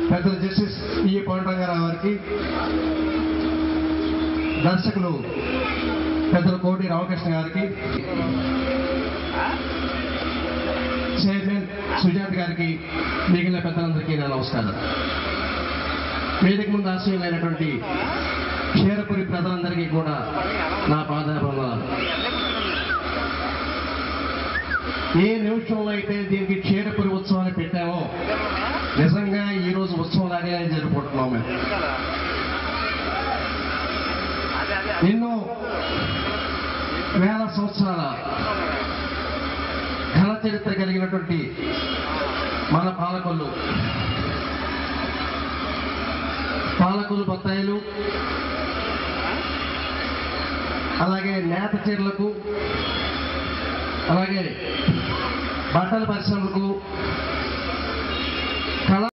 పెద్దలు జస్టిస్ ఈ పాండరంగారావు గారికి దర్శకులు పెద్దలు కోటి రామకృష్ణ గారికి చైర్మన్ సుజాత్ గారికి మిగిలిన పెద్దలందరికీ నా నమస్కారం వేదిక ముందు ఆశయమైనటువంటి క్షీరపురి ప్రజలందరికీ కూడా నా పాదాభివందనాలు ఏ నిమిషంలో అయితే దీనికి క్షీరపురి ఉత్సవాన్ని పెట్టామో నిజంగా ఈ రోజు ఉత్సవం లాగానే జరుపుకుంటున్నాం మేము ఎన్నో వేల సంవత్సరాల ఘన చరిత్ర కలిగినటువంటి మన పాలకొల్లు పాలకులు బత్తాయిలు అలాగే నేత చీరలకు అలాగే బట్టల పరిశ్రమలకు కళ